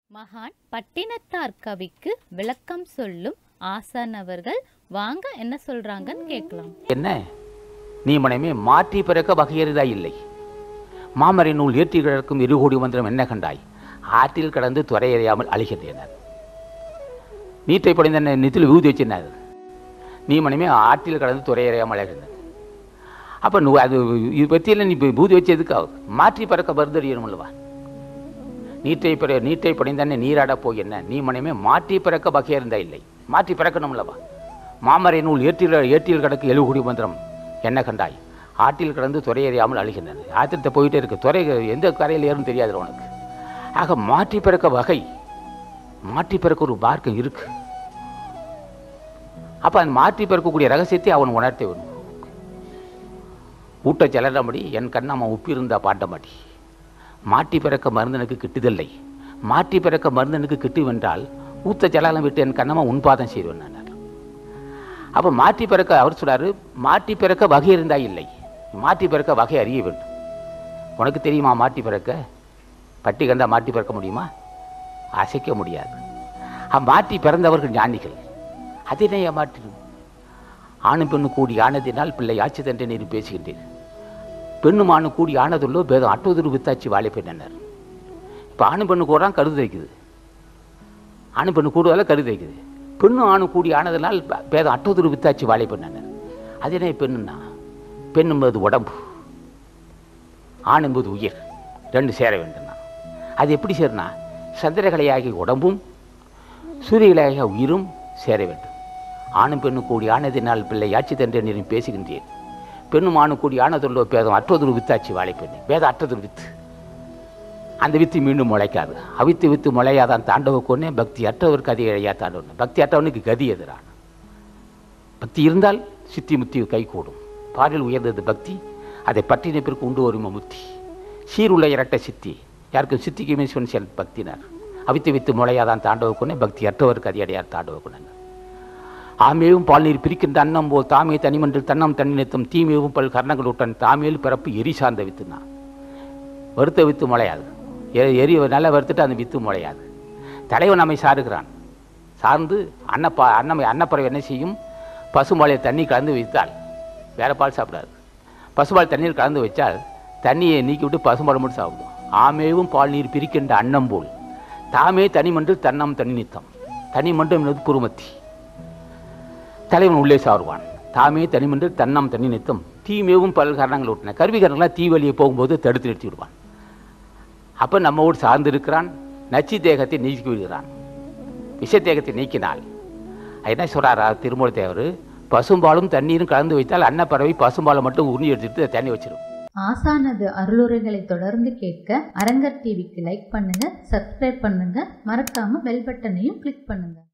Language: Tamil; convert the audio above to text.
மகான் பட்டினத்தார் கவிக்கு விளக்கம் சொல்லும் ஆசான் அவர்கள் வாங்க என்ன சொல்றாங்கன்னு கேட்கலாம் என்ன நீ மனமே மாற்றி பிறக்க வகையறிதா இல்லை மாமரை நூல் ஏற்றி கிடக்கும் இருகோடி மந்திரம் என்ன கண்டாய் ஆற்றில் கடந்து துறையறியாமல் அழிகின்றனர் நீட்டை படிந்த நித்தில் ஊதி வச்சிருந்தார் நீ மனமே ஆற்றில் கடந்து துறையறியாமல் அழகின்றனர் அப்போ நூ அது இது பற்றியில் நீ இப்போ பூதி வச்சதுக்கு மாற்றி பிறக்க வருதறியணும்லவா நீட்டை பிற நீட்டை படைந்தன்னை நீராட போய் என்ன நீ மனமே மாற்றி பிறக்க வகையறிந்தா இல்லை மாற்றி பிறக்கணும்லவா மாமரை நூல் ஏற்றில் ஏற்றில் கிடக்கு எழுகுடி மந்திரம் என்ன கண்டாய் ஆற்றில் கடந்து துறையறியாமல் அழுகின்றன ஆத்திரத்தை போயிட்டே இருக்கு துறை எந்த கரையில் ஏறும் தெரியாது உனக்கு ஆக மாற்றி பிறக்க வகை மாற்றி பிறக்க ஒரு மார்க்கம் இருக்கு அப்போ அந்த மாற்றி பிறக்கக்கூடிய ரகசியத்தை அவன் உணர்த்த வேணும் ஊட்ட செலறபடி என் கண்ணாம உப்பிருந்தா பாட்டமாட்டி மாற்றி பிறக்க மருந்தனுக்கு கிட்டுதில்லை மாற்றி பிறக்க மருந்தனுக்கு கிட்டுவென்றால் ஊத்த ஜலாலம் விட்டு என் கண்ணம்மா உன்பாதம் செய்வேன் நான் அப்போ மாற்றி பிறக்க அவர் சொல்றாரு மாற்றி பிறக்க வகை இருந்தா இல்லை மாற்றி பிறக்க வகை அறிய வேண்டும் உனக்கு தெரியுமா மாற்றி பிறக்க பட்டி கண்டா மாற்றி பிறக்க முடியுமா அசைக்க முடியாது அ மாற்றி பிறந்தவர்கள் ஞானிகள் அதனை ஏமாற்றிடும் ஆணும் பெண்ணு கூடி ஆனதினால் பிள்ளை ஆட்சி தண்டை நீர் பேசுகின்றீர் பெண்ணும் ஆணும் கூடி ஆனதுள்ளோ பேதம் அட்டுவதொரு வித்தாச்சி வாழை பெண்ணர் இப்போ ஆணும் பெண்ணு கூறான் கருது வைக்குது ஆணும் பெண்ணு கூடுவதால் கருது வைக்குது பெண்ணும் ஆணும் கூடி ஆனதனால் ப- பேதம் அட்டுவதொரு வித்தாச்சி வாழை பெண்ணர் அது என்ன பெண்ணுன்னா பெண் என்பது உடம்பு ஆண் என்பது உயிர் ரெண்டு சேர வேண்டும்னா அது எப்படி சேருனா சந்திரகலையாகிய உடம்பும் சூரியகலையாகிய உயிரும் சேர வேண்டும் ஆணும் பெண்ணும் கூடி ஆனதினால் பிள்ளை ஆட்சி தன்றே நீரும் பேசுகின்றேன் பெண்ணும் ஆணும் கூடி ஆனதுள்ளோ பேதம் அற்றதொரு வித்தாச்சி வாழை பெண்ணு பேதம் அற்றதொரு வித்து அந்த வித்து மீண்டும் முளைக்காது அவித்து வித்து முளையாதான் தாண்டவ கொன்னே பக்தி அற்றவர் கதி இழையா தாண்டவன் பக்தி அற்றவனுக்கு கதி எதிரான பக்தி இருந்தால் சித்தி முத்தி கைகூடும் பாரில் உயர்ந்தது பக்தி அதை பற்றின பிறகு உண்டு வரும முத்தி சீருள்ள இரட்ட சித்தி யாருக்கும் சித்திக்குமே சொன்ன செல் பக்தினார் அவித்து வித்து முளையாதான் தாண்டவ கொன்னே பக்தி அற்றவர் கதியடையார் தாண்டவ கொண்டார் ஆமேவும் பால்நீர் பிரிக்கின்ற அன்னம் போல் தாமே தனிமன்றில் தன்னம் தன்னினத்தும் தீமேவும் பல் கர்ணங்களுடன் தாமேல் பிறப்பு எரி சார்ந்த வித்துனா வறுத்த வித்து முளையாது எ- எரி நல்லா வறுத்துட்டு அந்த வித்து முளையாது தலைவன் நம்மை சாருகிறான் சார்ந்து அன்னப்பா அன்னமை அன்னப்பறவை என்ன செய்யும் பசும்பாலை தண்ணி கலந்து வைத்தால் வேற பால் சாப்பிடாது பசுபால் தண்ணீர் கலந்து வச்சால் தண்ணியை நீக்கி விட்டு பசும்பால் மட்டும் சாப்பிடும் ஆமேவும் பால் நீர் பிரிக்கின்ற அன்னம் போல் தாமே தனிமன்று தன்னம் தனி நித்தம் தனி மன்றம் என்பது குருமத்தி தலைவன் உள்ளே சாருவான் தாமே தனிமன்று தன்னம் தனி நித்தம் தீமேவும் பல் காரணங்கள் விட்டன கருவிகாரங்களாம் தீ வழியே போகும்போது தடுத்து நிறுத்தி விடுவான் அப்போ நம்மோடு சார்ந்து இருக்கிறான் நச்சு தேகத்தை நீக்கி விடுகிறான் விஷ தேகத்தை நீக்கினால் என்ன சொல்கிறாரா திருமூல தேவர் பசும்பாலும் தண்ணீரும் கலந்து வைத்தால் அன்னப்பறவை பசும்பாலை மட்டும் உருணி எடுத்துட்டு தண்ணி வச்சிடும் ஆசானது அருளுரைகளை தொடர்ந்து கேட்க அரங்கர் டிவிக்கு லைக் பண்ணுங்க சப்ஸ்கிரைப் பண்ணுங்க மறக்காம பெல் பட்டனையும் கிளிக் பண்ணுங்க